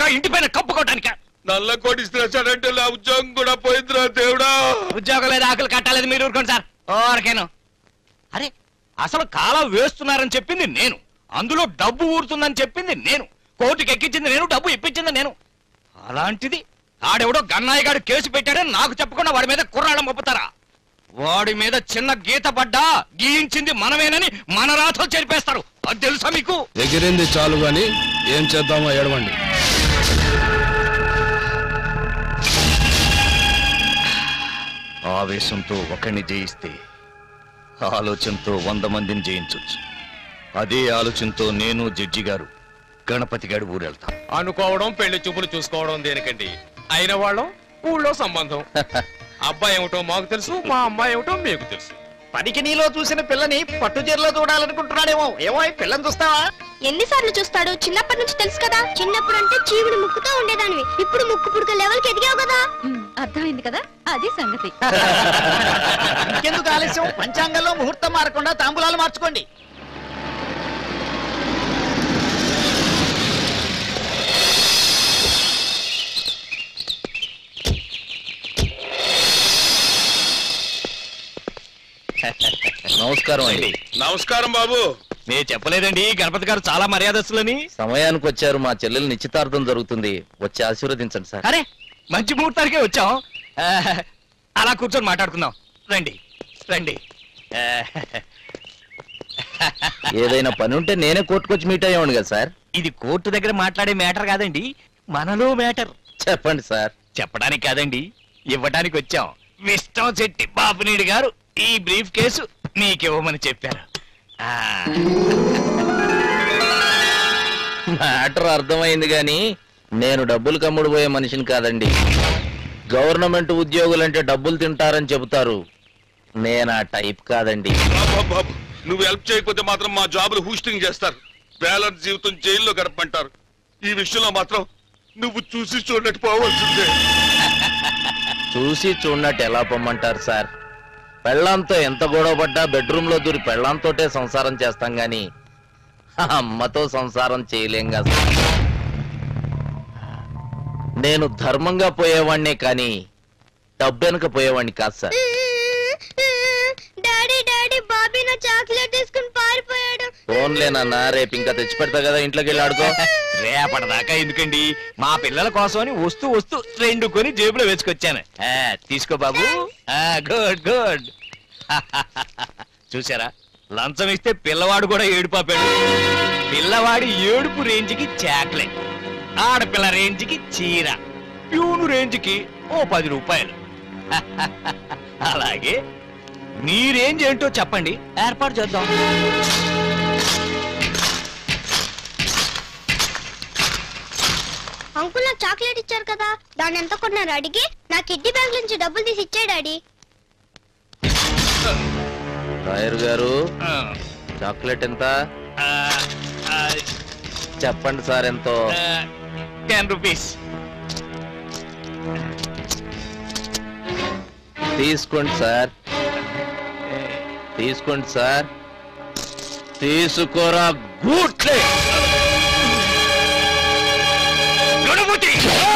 ఇంటి పైన కప్పుకోవటానిక నల్ల కోటి ఇస్తున్నాడంటే నా ఉద్యోగం కూడా పోయిందిరా దేవుడా ఉద్యోగం లేదు ఆకులు కట్టాలేదు మీరు ఊరుకోండి సార్ ఓరకేను అరే అసలు కాలం వేస్తున్నారని చెప్పింది నేను అందులో డబ్బు ఊరుతుందని చెప్పింది నేను కోర్టుకి ఎక్కించింది నేను డబ్బు ఇప్పించింది నేను అలాంటిది ఆడెవడో గన్నాయి గారు కేసు పెట్టాడని నాకు చెప్పకుండా వాడి మీద కుర్రాళ్ళం పంపుతారా వాడి మీద చిన్న గీత పడ్డా గీయించింది మనమేనని మన రాతలు చెరిపేస్తారు అది తెలుసా మీకు ఎగిరింది చాలు గాని ఏం చేద్దామో ఏడవండి ఆవేశంతో ఒకరిని జయిస్తే ఆలోచనతో వంద మందిని జయించవచ్చు అదే ఆలోచనతో నేను జడ్జి గారు గణపతి గారి ఊరెళ్తాం అనుకోవడం పెళ్లి చూపులు చూసుకోవడం దేనికండి అయిన వాళ్ళం ఊళ్ళో సంబంధం అబ్బాయి ఏమిటో మాకు తెలుసు మా అమ్మాయి ఏమిటో మీకు తెలుసు పనికి నీలో చూసిన పిల్లని పట్టు చీరలో చూడాలనుకుంటున్నాడేమో ఏమో ఈ పిల్లని చూస్తావా ఎన్నిసార్లు చూస్తాడు చిన్నప్పటి నుంచి తెలుసు కదా చిన్నప్పుడు అంటే చీవుడు ముక్కుతో ఉండేదానివి ఇప్పుడు ముక్కు పుడక లెవెల్కి ఎదిగావు కదా అర్థమైంది కదా అది సంగతి ఇంకెందుకు ఆలస్యం పంచాంగంలో ముహూర్తం మారకుండా తాంబూలాలు మార్చుకోండి నమస్కారం అండి నమస్కారం బాబు నేను చెప్పలేదండి గణపతి గారు చాలా మర్యాదస్తులని సమయానికి వచ్చారు మా చెల్లెలు నిశ్చితార్థం జరుగుతుంది వచ్చి ఆశీర్వదించండి సార్ అరే మంచి ముహూర్తానికే వచ్చాం ఆ, అలా కూర్చొని మాట్లాడుకుందాం రండి రండి ఆ, ఏదైనా పని ఉంటే నేనే కోర్టుకొచ్చి మీట్ అయ్యేవాడు కదా సార్ ఇది కోర్టు దగ్గర మాట్లాడే మ్యాటర్ కాదండి మనలో మ్యాటర్ చెప్పండి సార్ చెప్పడానికి కాదండి ఇవ్వడానికి వచ్చాం విష్టం చెట్టి బాపునీడి గారు ఈ బ్రీఫ్ కేసు మీకివ్వమని చెప్పారు ఆ, మ్యాటర్ అర్థమైంది గాని నేను డబ్బులు కమ్ముడు పోయే మనిషిని కాదండి గవర్నమెంట్ ఉద్యోగులంటే డబ్బులు తింటారని చెబుతారు నేను ఆ టైప్ కాదండి బాబు, బాబు నువ్వు హెల్ప్ చేయకపోతే మాత్రం మా జాబులు హూస్టింగ్ చేస్తారు బ్యాలెన్స్ జీవితం జైల్లో గడపంటారు ఈ విషయంలో మాత్రం నువ్వు చూసి చూడట్టు పోవాల్సిందే చూసి చూడనట్టు ఎలా పొమ్మంటారు సార్ పెళ్ళాంతో ఎంత గొడవ పడ్డా బెడ్రూమ్ లో దూరి పెళ్ళాంతోటే సంసారం చేస్తాం గాని అమ్మతో సంసారం చేయలేం కదా సార్. నేను ధర్మంగా పోయేవాణ్ణే కానీ డబ్బెనక పోయేవాణ్ణి కాదు సార్ డాడీ డాడీ బాబీ నా చాక్లెట్ తీసుకుని పారిపోయాడు ఫోన్లేనన్నా రేపు ఇంకా తెచ్చి పెడతా కదా ఇంట్లోకి వెళ్ళి ఆడుకో రేపటిదాకా ఎందుకండి మా పిల్లల కోసమని వస్తూ వస్తూ రెండు కొని జేబులో వేసుకొచ్చాను ఆ, తీసుకో బాబు గుడ్ గుడ్ చూసారా లంచం ఇస్తే పిల్లవాడు కూడా ఏడుపాపాడు పిల్లవాడి ఏడుపు రేంజ్కి చాక్లెట్ ఆడపిల్ల రేంజ్కి చీర ప్యూను రేంజ్కి ఓ పది రూపాయలు అలాగే మీ రేంజ్ ఏంటో చెప్పండి ఏర్పాటు చేద్దాం అంకుల్ నాకు చాక్లెట్ ఇచ్చారు కదా దాన్ని ఎంత కొన్నారు అడిగి నా కిడ్నీ బ్యాంక్ నుంచి డబ్బులు తీసి ఇచ్చాడు డాడీ రాయర్ గారు ఆ, చాక్లెట్ ఎంత ఆ, ఆ, చెప్పండి సార్ ఎంతో టెన్ రూపీస్ తీసుకోండి సార్ తీసుకోండి సార్ తీసుకోరా గూట్లే గణపతి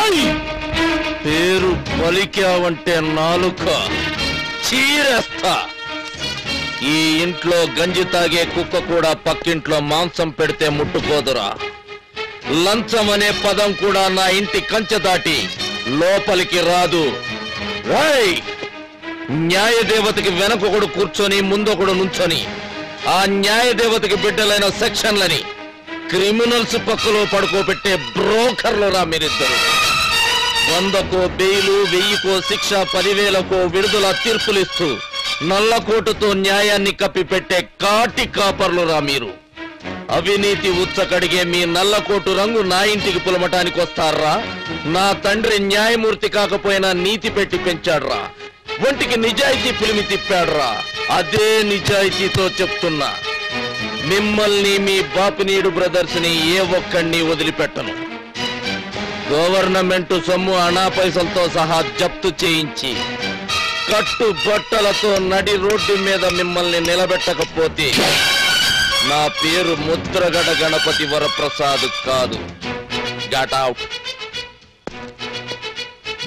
పేరు పలికావంటే నాలుక చీరేస్తా ఈ ఇంట్లో గంజి తాగే కుక్క కూడా పక్కింట్లో మాంసం పెడితే ముట్టుకోదురా లంచం అనే పదం కూడా నా ఇంటి కంచె దాటి లోపలికి రాదు రాయ్ న్యాయ దేవతకి వెనకొకడు కూర్చొని ముందొకడు నుంచొని ఆ న్యాయ దేవతకి బిడ్డలైన సెక్షన్లని క్రిమినల్స్ పక్కలో పడుకోబెట్టే బ్రోకర్లు రా మీరిద్దరు వందకో బెయిలు వెయ్యికో శిక్ష పదివేలకో విడుదల తీర్పులిస్తూ నల్లకోటుతో న్యాయాన్ని కప్పిపెట్టే కాటి కాపర్లు రా మీరు అవినీతి ఉచ్చకడిగే మీ నల్లకోటు రంగు నా ఇంటికి పులమటానికి వస్తారా నా తండ్రి న్యాయమూర్తి కాకపోయినా నీతి పెట్టి పెంచాడ్రా ఒంటికి నిజాయితీ పిలిమి తిప్పాడ్రా అదే నిజాయితీతో చెప్తున్నా మిమ్మల్ని మీ బాపినీడు బ్రదర్స్ ని ఏ ఒక్కడిని వదిలిపెట్టను గవర్నమెంట్ సొమ్ము అనా పైసలతో సహా జప్తు చేయించి కట్టు బట్టలతో నడి రోడ్డు మీద మిమ్మల్ని నిలబెట్టకపోతే నా పేరు ముద్రగడ గణపతి వరప్రసాద్ కాదు గట్ అవుట్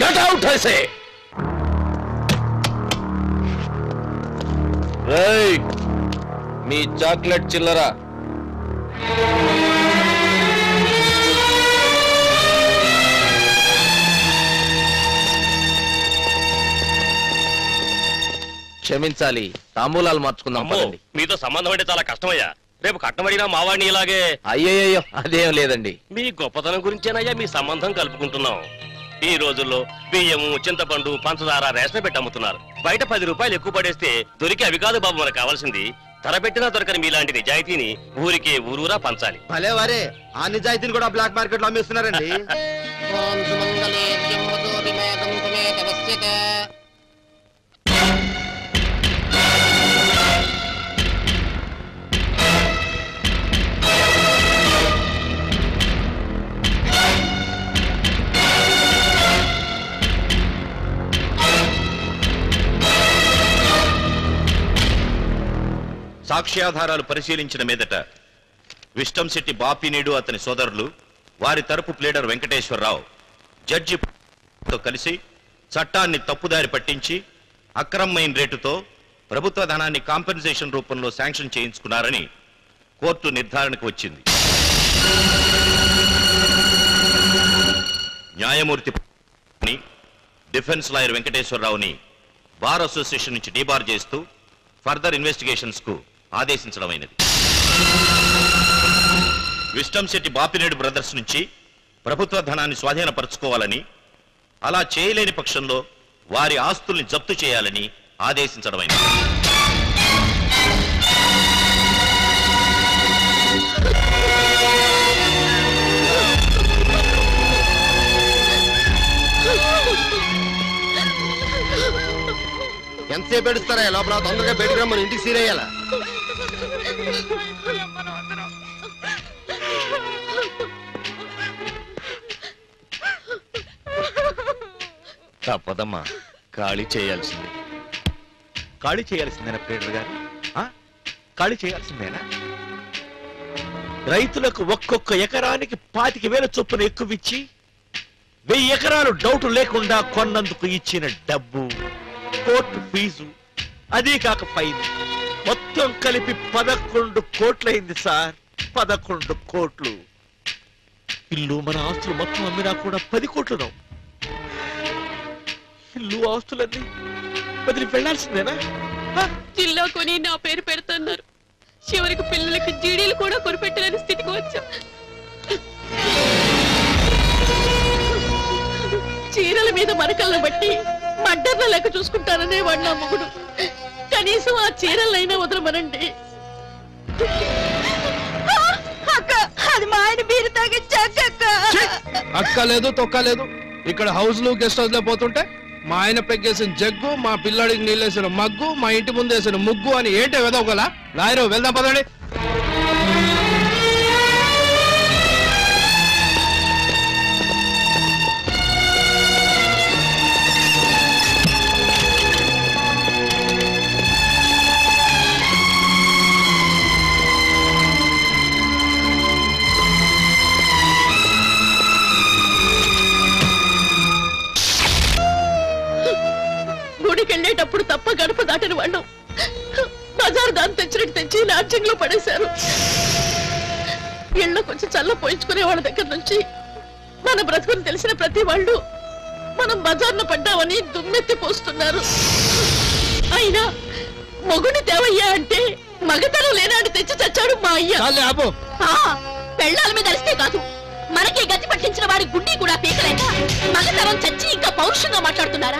గెట్ అవుట్ ఐసే రేయ్ మీ చాక్లెట్ చిల్లరా క్షమించాలి తాంబూలాలు మార్చుకుందాం అమ్మో పదండి మీతో సంబంధం అంటే చాలా కష్టమయ్యా రేపు కట్టమడినా మావాడిని ఇలాగే అయ్యయ్యో అదేం లేదండి మీ గొప్పతనం గురించేనయ్యా మీ సంబంధం కలుపుకుంటున్నాం ఈ రోజుల్లో బియ్యము చింతపండు పంచదార రేషన్ పెట్టి అమ్ముతున్నారు బయట పది రూపాయలు ఎక్కువ పడేస్తే దొరికి అవి కాదు బాబు మనకు కావాల్సింది ధర పెట్టినా దొరకని మీలాంటి నిజాయితీని ఊరికే ఊరూరా పంచాలి భలే వారే ఆ నిజాయితీని కూడా బ్లాక్ మార్కెట్ లో అమ్మేస్తున్నారండి ఓం సుమంగళే త్ర్యంబకోపి మేకం తుమే తపస్యత సాక్ష్యాధారాలు పరిశీలించిన మీదట విష్టంశెట్టి బాపినేడు అతని సోదరులు వారి తరపు ప్లేడర్ వెంకటేశ్వరరావు జడ్జి తో కలిసి చట్టాన్ని తప్పుదారి పట్టించి అక్రమమైన రేటుతో ప్రభుత్వ ధనాన్ని కాంపెన్సేషన్ రూపంలో శాంక్షన్ చేయించుకున్నారని కోర్టు నిర్ధారణకు వచ్చింది న్యాయమూర్తి ని, డిఫెన్స్ లాయర్ వెంకటేశ్వరరావుని బార్ అసోసియేషన్ నుంచి డీబార్ చేస్తూ ఫర్దర్ ఇన్వెస్టిగేషన్స్ కు ఆదేశించడమైనది విస్టమ్ శెట్టి బాపినేడు బ్రదర్స్ నుంచి ప్రభుత్వ ధనాన్ని స్వాధీనపరచుకోవాలని అలా చేయలేని పక్షంలో వారి ఆస్తుల్ని జప్తు చేయాలని ఆదేశించడమైనది ఎంతసేపు ఏడుస్తారా లోపల తొందరగా బయటికి రమ్మని ఇంటికి సీరేయాల తప్పదమ్మా ఖాళీ చేయాల్సింది ఖాళీ చేయాల్సిందేనా ప్రేడర్ గారు ఆ? ఖాళీ చేయాల్సిందేనా రైతులకు ఒక్కొక్క ఎకరానికి పాతిక వేల చొప్పున ఎక్కువిచ్చి వెయ్యి ఎకరాలు డౌట్ లేకుండా కొన్నందుకు ఇచ్చిన డబ్బు కోర్టు ఫీజు అదే కాక ఫైన్ మొత్తం కలిపి పదకొండు కోట్లయింది సార్ పదకొండు కోట్లు ఇల్లు మన ఆస్తులు మొత్తం అమ్మినా కూడా పది కోట్లున్నాం ఇల్లు ఆస్తులన్నీ వదిలి వెళ్ళాల్సిందేనా ఆ? జిల్లా కొని నా పేరు పెడుతున్నారు చివరికి పిల్లలకి జీడీలు కూడా కొనిపెట్టలేని స్థితికి వచ్చాం చీరల మీద మరకలను బట్టి మడ్డర్ల లెక్క చూసుకుంటాననే వాడు నా మొగుడు కనీసం ఆ చీరలైనా వదలమనండి అక్క అది మా ఆయన బీరు తాగించాక అక్క లేదు తొక్క లేదు ఇక్కడ హౌస్లు గెస్ట్ హౌస్ లో పోతుంటే మా ఆయన పెగ్గేసిన జగ్గు మా పిల్లాడికి నీళ్ళేసిన మగ్గు మా ఇంటి ముందు వేసిన ముగ్గు అని ఏంటే వెదవగల లాయరు వెళ్దాం పదండి గుడికి వెళ్ళేటప్పుడు తప్ప గడప దాటిన వాళ్ళు బజార్ దాన్ని తెచ్చినట్టు తెచ్చి లాడ్జింగ్ లో పడేశారు ఇళ్ళ కొంచెం చల్ల పోయించుకునే వాళ్ళ దగ్గర నుంచి మన బ్రతుకుని తెలిసిన ప్రతి వాళ్ళు మనం బజార్ను పడ్డామని దుమ్మెత్తి పోస్తున్నారు అయినా మొగుని దేవయ్యా అంటే మగతనం లేనాడు తెచ్చి చచ్చాడు మా అయ్య చాలే ఆపు ఆ, పెళ్ళాల మీద అరిస్తే కాదు మనకి గతి పట్టించిన వాడి గుండి కూడా పీకలేక మగతనం చచ్చి ఇంకా పౌరుషంగా మాట్లాడుతున్నారా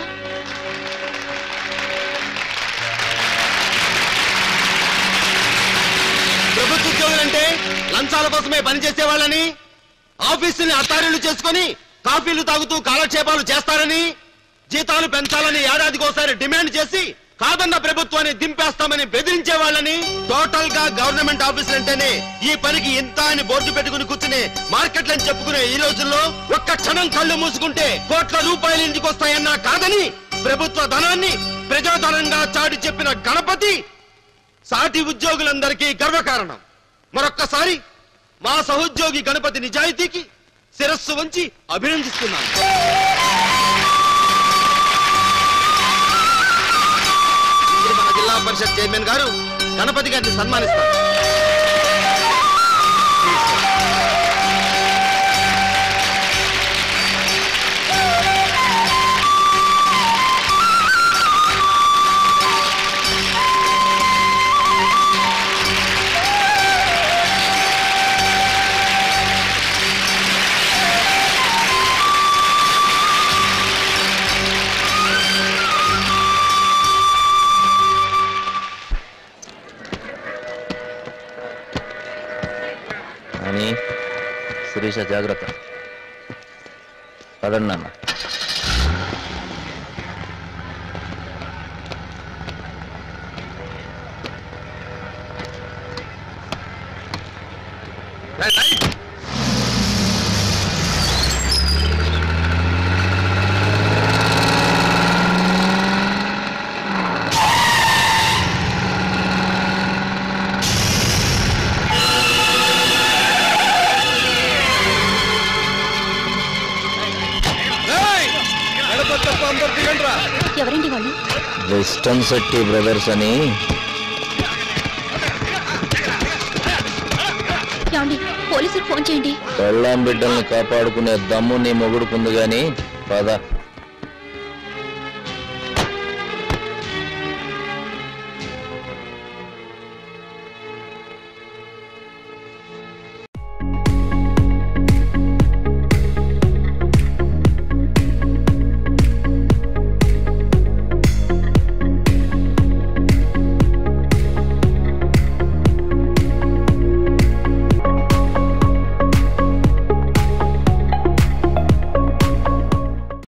ప్రభుత్వ ఉద్యోగులంటే లంచాల కోసమే పనిచేసే వాళ్ళని ఆఫీసుని అత్తారీలు చేసుకొని కాఫీలు తాగుతూ కాలక్షేపాలు చేస్తారని జీతాలు పెంచాలని ఏడాదికోసారి డిమాండ్ చేసి కాదన్న ప్రభుత్వాన్ని దింపేస్తామని బెదిరించే వాళ్ళని టోటల్ గా గవర్నమెంట్ ఆఫీసులు అంటేనే ఈ పనికి ఇంత అని బోర్డు పెట్టుకుని కూర్చుని మార్కెట్లని చెప్పుకునే ఈ రోజుల్లో ఒక్క క్షణం కళ్ళు మూసుకుంటే కోట్ల రూపాయలు ఇంటికి వస్తాయన్నా కాదని ప్రభుత్వ ధనాన్ని ప్రజాధనంగా చాటి చెప్పిన గణపతి సాటి ఉద్యోగులందరికీ గర్వకారణం మరొక్కసారి మా సహోద్యోగి గణపతి నిజాయితీకి శిరస్సు వంచి అభినందిస్తున్నాను పరిషత్ చైర్మన్ గారు గణపతి గారిని సన్మానిస్తారు అని శిరీష జాగ్రత్త పదండి నాన్న ఎవరండి వాళ్ళు వెస్టర్న్ శెట్టి బ్రదర్స్ అని ఏమండి పోలీసులకు ఫోన్ చేయండి పెళ్ళాం బిడ్డల్ని కాపాడుకునే దమ్ము నీ మొగుడుకుంది గాని పద